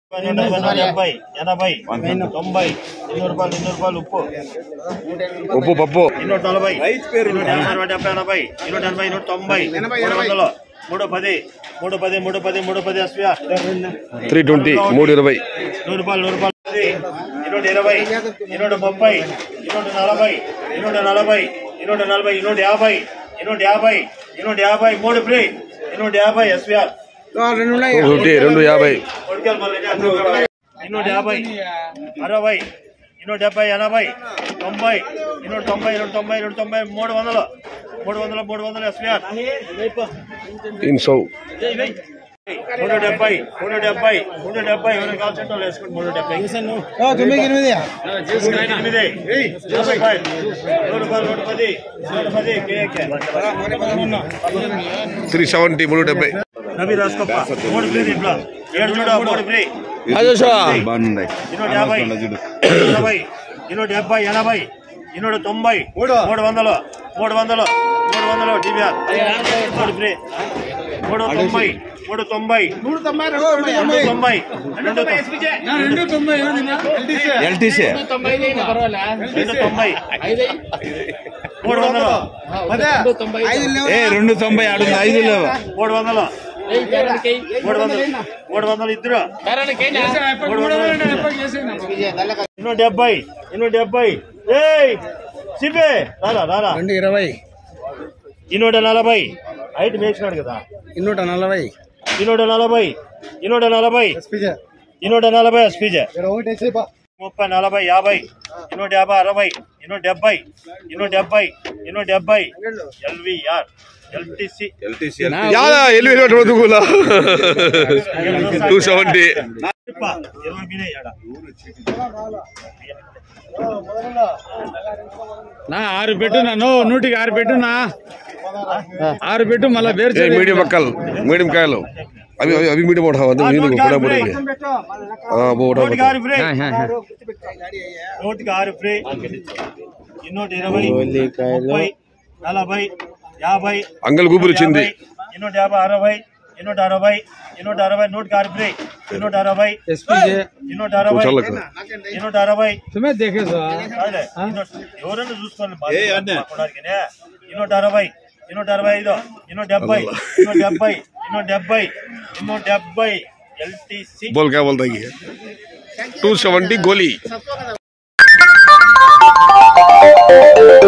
నూట యాభై, నూట డెబ్బై ఎనభై తొంభై ఇన్నూరు రూపాయలు ఇన్నూరు రూపాయలు ఉప్పు ఉప్పు పప్పు ఇన్నూట నలభై ఇన్నూట యాభై నూట డెబ్బై ఎనభై ఇన్నూట ఎనభై ఇన్నూట తొంభై మూడు వందలు మూడు పది మూడు పది మూడు పది మూడు పది ఎస్వియా త్రీ ట్వంటీ మూడు ఇరవై నూరు రూపాయలు నూరు రూపాయలు పది, ఇన్నూట ఇరవై ఇన్నూట ముప్పై ఇన్నూట నలభై ఇన్నూట నలభై ఇన్నూట నలభై ఇన్నూట యాభై ఇన్నూట యాభై ఇన్నూట యాభై మూడు ఫ్రీ ఇన్నూట యాభై ఎస్విఆర్ ఒకటి రెండు యాభై ఇన్నూట యాభై అరవై ఇన్నూట డెబ్బై ఎనభై తొంభై ఇన్నూట తొంభై ఇన్నూట తొంభై ఇన్నూట తొంభై మూడు వందలు మూడు వందలు మూడు వందలు ఎస్విఆర్ తీన్ సౌ మూడు డెబ్బై మూడు డెబ్బై మూడు డెబ్బై ఎవరు కావాల్సిన వాళ్ళు వేసుకోండి మూడు డెబ్బై ఎనిమిది యాభై రూపాయలు. నూరు రూపాయలు నూట పది నూట పది కేకే త్రీ సెవెంటీ మూడు డెబ్బై రవి రాసుకోప్ప మూడు ఫ్రీ దీంట్లో ఏడు చూడ మూడు ఫ్రీ బాగున్నాయి ఇన్నూట యాభై ఎనభై ఇన్నూట డెబ్బై ఎనభై ఇన్నూట తొంభై మూడు వందలు మూడు వందలు మూడు వందలు డివిఆర్ మూడు ఫ్రీ మూడు తొంభై మూడు తొంభై మూడు తొంభై రెండు తొంభై రెండు తొంభై ఎల్టీసీ రెండు తొంభై మూడు వందలు ఏ రెండు తొంభై ఆడుంది ఐదు లేవు మూడు వందలు మూడు వందలు మూడు వందలు ఇద్దరు మూడు వందలు ఇన్నో డెబ్బై ఇన్నో డెబ్బై ఏయ్ సిపే రారా రారా రెండు ఇరవై ఇన్నూట నలభై హైట్ మేసినాడు కదా ఇన్నూట నలభై ఇన్నూట నలభై ఇన్నూట నలభై ఇన్నూట నలభై ఎస్పీజే ముప్పై నలభై యాభై ఇన్నూట యాభై అరవై ఇన్నూట డెబ్బై ఇన్నూట డెబ్బై ఇన్నూట డెబ్బై ఎల్విఆర్ ఎల్టీసీ ఎల్టీసీ యాదా ఎల్వి వదుకులా టూ సెవెంటీ ఇరవై మీద ఏడ నా ఆరు పెట్టు నా నో నూటికి ఆరు పెట్టు నా ఆరు పెట్టు మళ్ళా వేరు ఏ మీడియం పక్కలు మీడియం కాయలు అవి అవి అవి మీడియం ఉంటావు అది మీడియం కూడా పడింది నూటికి ఆరు ఫ్రీ నూటికి ఆరు ఫ్రీ ఇన్నూట ఇరవై ముప్పై నలభై యాభై అంగల్ గూపిరి వచ్చింది యాభై, ఇన్నూట యాభై అరవై ఇన్నూట అరవై ఇన్నూట అరవై నూటికి ఆరు ఫ్రీ ఇన్నూట అరవై ఎస్పీజే ఇన్నూట అరవై చల్లకు ఇన్నూట అరవై తుమే దేఖేసో కాదులే, ఇన్నూట- ఎవరైనా చూసుకోండి మాట్లాడానికినే. ఇన్నూట అరవై ఇన్నూట అరవై ఐదు ఇన్నూట డెబ్బై ఇన్నూట డెబ్బై ఇన్నూట డెబ్బై ఇన్నూట డెబ్బై ఎల్టీసీ बोल क्या बोलता है टू सेवेंटी गोली